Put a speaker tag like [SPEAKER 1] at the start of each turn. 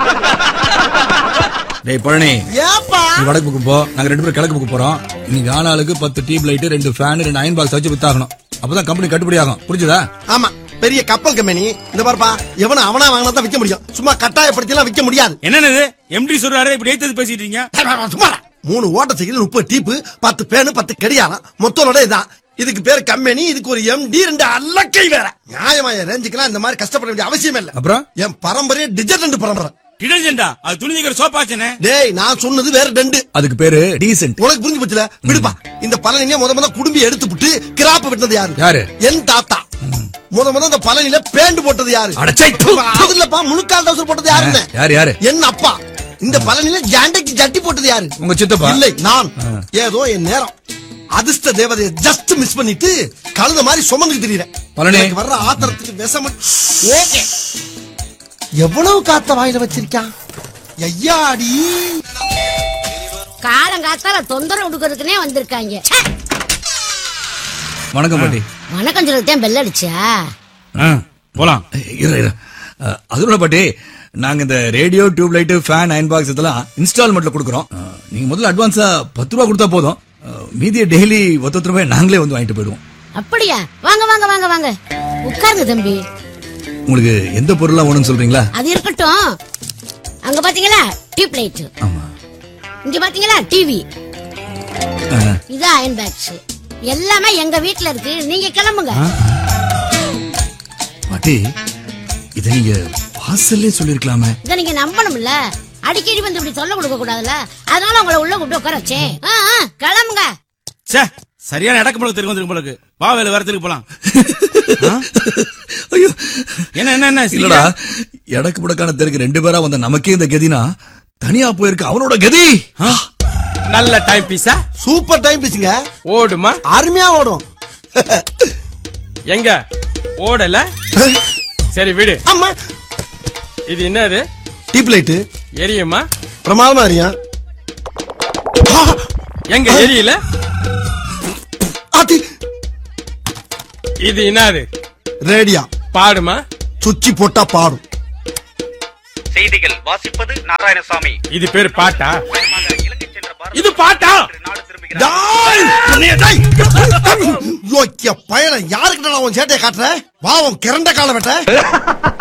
[SPEAKER 1] டேய் பழனி
[SPEAKER 2] ஏப்பா
[SPEAKER 1] நீ வடக்கு பக்கம் போ நாங்க ரெண்டு பேரும் கிழக்கு பக்கம் போறோம் இன்னைக்கு ஆளாளுக்கு பத்து டியூப் லைட் ரெண்டு ஃபேன் ரெண்டு அயன் பாக்ஸ் வச்சு வித்தாகணும் அப்பதான் கம்பெனி கட்டுப்படி ஆகும் புரிஞ்சுதா
[SPEAKER 2] ஆமா பெரிய கப்பல் கம்பெனி இந்த பாருப்பா எவன அவனா வாங்கினா தான் விக்க முடியும் சும்மா கட்டாயப்படுத்தி எல்லாம் விக்க முடியாது
[SPEAKER 3] என்னன்னு எம்டி சொல்றாரு இப்படி ஏத்தது பேசிட்டு இருக்கீங்க
[SPEAKER 2] சும்மா இரு. மூணு ஓட்ட சைக்கிள் முப்பது டீப்பு பத்து பேனு பத்து கடியாரம் மொத்தோட இதான் இதுக்கு பேர் கம்பெனி இதுக்கு ஒரு எம்டி ரெண்டு அல்லக்கை வேற நியாயமாய ரேஞ்சுக்கெல்லாம் இந்த மாதிரி கஷ்டப்பட வேண்டிய அவசியம் இல்ல
[SPEAKER 1] அப்புறம்
[SPEAKER 2] என் பரம்பரையே டிஜர்டன்ட் பரம்பரை
[SPEAKER 3] டிடர்ஜென்டா அது துணிஞ்சிக்கிற சோப்பாச்சனே
[SPEAKER 2] டேய் நான் சொன்னது வேற ரெண்டு
[SPEAKER 1] அதுக்கு பேரு டீசென்ட்
[SPEAKER 2] உனக்கு புரிஞ்சு போச்சுல விடுப்பா இந்த பழனியே முத முத குடும்பி எடுத்து விட்டு கிராப்ப விட்டது யாரு
[SPEAKER 1] யாரு?
[SPEAKER 2] என் தாத்தா முத முத இந்த பழனியில பேண்ட் போட்டது யாரு
[SPEAKER 1] அடச்சை, தூ,
[SPEAKER 2] அது இல்லப்பா முழுக்கால் தவசர் போட்டது யாருன்னு
[SPEAKER 1] யாரு யாரு
[SPEAKER 2] என் அப்பா இந்த பழனியில ஜாண்டைக்கு ஜட்டி போட்டது யாரு
[SPEAKER 1] உங்க சித்தப்பா
[SPEAKER 2] இல்லை நான் ஏதோ என் நேரம் அதிர்ஷ்ட தேவதையை ஜஸ்ட் மிஸ் பண்ணிட்டு கழுத மாதிரி சுமந்து திரியறேன்
[SPEAKER 1] பழனி.
[SPEAKER 2] எனக்கு வர்ற ஆத்திரத்துக்கு விஷம் ஓகே எவ்வளவு காத்த வாயில வச்சிருக்கான் ஐயாடி
[SPEAKER 4] காலங்காத்தால தொந்தரவு கொடுக்கறதுக்குனே வந்திருக்காங்க ச்சே!
[SPEAKER 1] வணக்கம் பாட்டி
[SPEAKER 4] வணக்கம் சொல்லத்தான் பெல் அடிச்சா
[SPEAKER 3] போலாம்
[SPEAKER 1] இரு இரு அஹ், அதுல பாட்டி நாங்க இந்த radio tube light fan iron box இதெல்லாம் இன்ஸ்டால்மெண்ட்ல கொடுக்குறோம் அஹ், நீங்க முதல்ல அட்வான்ஸா பத்து ரூபா கொடுத்தா போதும் அஹ், மீதியை டெய்லி ஒத்த ரூபாய் நாங்களே வந்து வாங்கிட்டு போயிடுவோம்
[SPEAKER 4] அப்படியா வாங்க வாங்க வாங்க வாங்க உட்காருங்க தம்பி
[SPEAKER 1] உங்களுக்கு எந்த பொருள்லாம் வேணும்னு சொல்றீங்களா
[SPEAKER 4] அது இருக்கட்டும் அங்க பாத்தீங்களா டியூப் லைட்
[SPEAKER 1] ஆமா
[SPEAKER 4] இங்க பாத்தீங்களா டிவி
[SPEAKER 1] அஹ்,
[SPEAKER 4] இது அயன் பேக்ஸ் எல்லாமே எங்க வீட்ல இருக்கு நீங்க கிளம்புங்க
[SPEAKER 1] பாட்டி இத நீங்க வாசல்லே சொல்லிருக்கலாமே
[SPEAKER 4] இத நீங்க நம்பணும்ல அடிக்கடி வந்து இப்படி சொல்ல கொடுக்க கூடாதுல்ல அதனால உங்களை உள்ள கூப்பிட்டு உட்கார வச்சேன் ஆ, ஆ, கிளம்புங்க
[SPEAKER 3] சே சரியான இடக்கு போல தெரியும் வந்திருக்கு போலக்கு வா வேலை வரத்துக்கு போலாம்
[SPEAKER 1] ஐயோ
[SPEAKER 3] என்ன என்ன என்ன
[SPEAKER 1] இல்லடா எடக்கு புடக்கான தெருக்கு ரெண்டு பேரா வந்த நமக்கே இந்த கதினா தனியா போயிருக்கு அவனோட கதி
[SPEAKER 5] நல்ல டைம் பீஸா
[SPEAKER 2] சூப்பர் டைம் பேசுங்க
[SPEAKER 5] ஓடுமா
[SPEAKER 2] அருமையா ஓடும்
[SPEAKER 5] எங்க ஓடல சரி விடு
[SPEAKER 2] அம்மா
[SPEAKER 5] இது என்னது
[SPEAKER 2] டீப் லைட்டு
[SPEAKER 5] எரியுமா
[SPEAKER 2] பிரமாதமா அறியா
[SPEAKER 5] எங்க எரியல
[SPEAKER 2] ஆத்தி
[SPEAKER 5] இது என்னது
[SPEAKER 2] ரேடியா
[SPEAKER 5] பாடுமா
[SPEAKER 2] சுச்சி போட்டா பாடும்
[SPEAKER 6] செய்திகள் வாசிப்பது நாராயணசாமி
[SPEAKER 5] இது பேர் பாட்டா
[SPEAKER 6] இலங்கை சென்ற பாரத
[SPEAKER 5] இது பாட்டா
[SPEAKER 6] நாடு திரும்புகிறார்
[SPEAKER 2] டாய்! உன்னைய டாய்! யோக்கிய பயணம் யாருக்கிட்ட நான் உன் சேட்டையை காட்டுறேன் வா உன் கிறண்ட கால வெட்ட